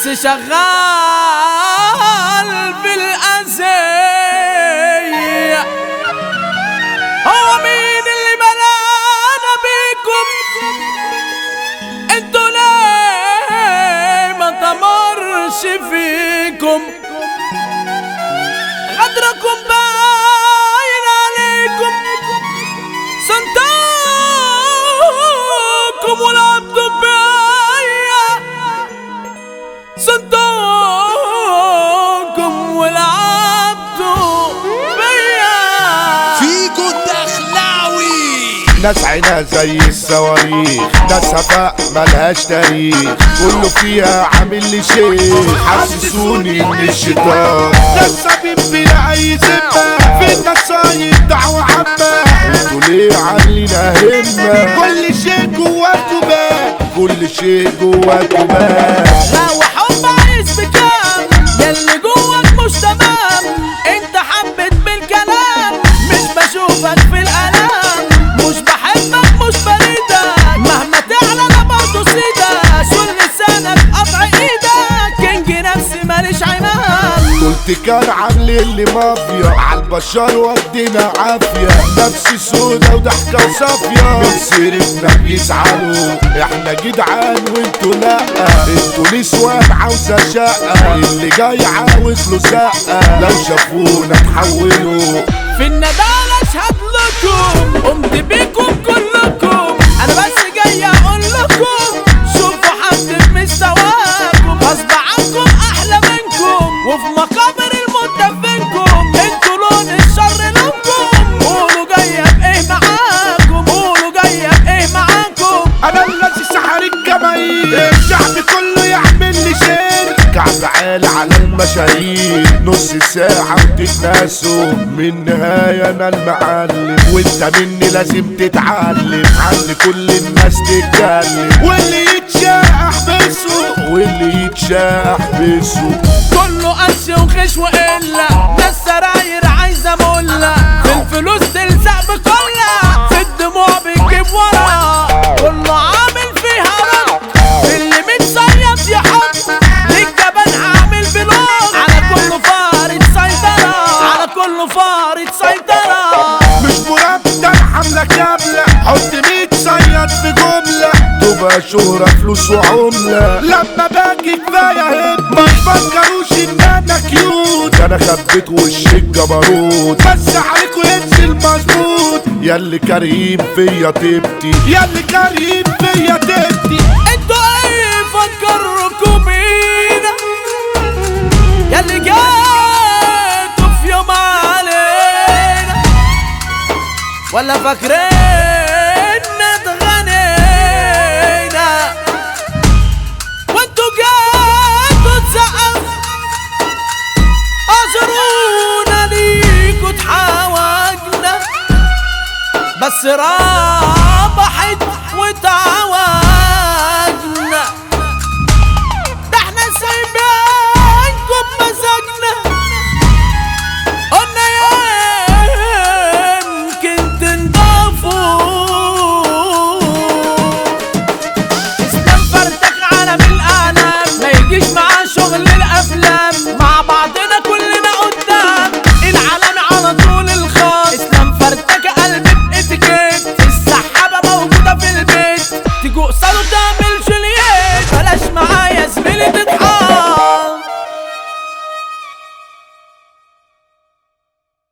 بس شغال بالأزية هو مين اللي بلانا بيكم انتوا ليه ما تمرش فيكم غدركم باين عليكم صندوقكم ولعبتوا بيا صندوقكم ولعبتوا بيا فيكو الدخلاوي ناس عينها زي الصواريخ ناس هفاء ملهاش تاريخ كله فيها عامل لي شيخ حسسوني ان الشيطان ناس سبيب بلا اي ذمه في النصايب دعوه عامه انتوا ليه عاملين همه كل شيء جواكوا بان كل شيء جواكوا بان لو حب عايز بكام ياللي جواك مش تمام انت حبيت بالكلام مش بشوفك في الالام مش بحبك مش بريدك مهما تعلى انا برضه سيدك شول لسانك قطع ايدك كينج نفسي ماليش عمام قلت كان عاملين لي مافيا عالبشر ودينا عافية نفسي سودا وضحكة وصافية من سيرتنا بيزعلوا احنا جدعان وانتوا لا انتوا نسوان عاوزة شقة اللي جاي عاوز له زقة لو شافونا اتحولوا في الندالة اشهد لكم قمت بيكم كلكم انا بس جاي اقول لكم شوفوا حد في مستواكم غصب عنكم احلى منكم وفي مقابر الموت دفنكم انتوا لون الشر لونكم قولوا جاية بايه معاكم قولوا جاية بايه معاكم انا الذي سحر الجماهير الشعب كله يعمل لي شير كعب عالي على المشاهير نص ساعة وتتناسوا من نهاية انا المعلم وانت مني لازم تتعلم علي كل الناس تتكلم واللي يتشاء احبسه واللي يتشاء احبسه كله قش وخش وقلة ناس سراير عايزة ملة في الفلوس تلزق بكلة في الدموع بتجيب ورا كله عامل فيها رد اللي متصيد يحط للجبان عامل بلوك على كله فارد سيطرة على كله فارد سيطرة مش مرتب حملة كاملة حط 100 صياد في جملة تبقى شهرة فلوس وعملة لما باجي كفاية هب ما تفكروش ان انا كيوت انا خبيت وش الجبروت بس عليكوا ينزل مظبوط ياللي كريم فيا تبتي ياللي كريم فيا تبتي انتوا ايه فكركم بينا ياللي جاتوا في يوم علينا ولا فاكرين اتغنينا وانتوا جاتوا تسقفوا اعذرونا ليكوا تحاوجنا بس رابحت وتعاوجنا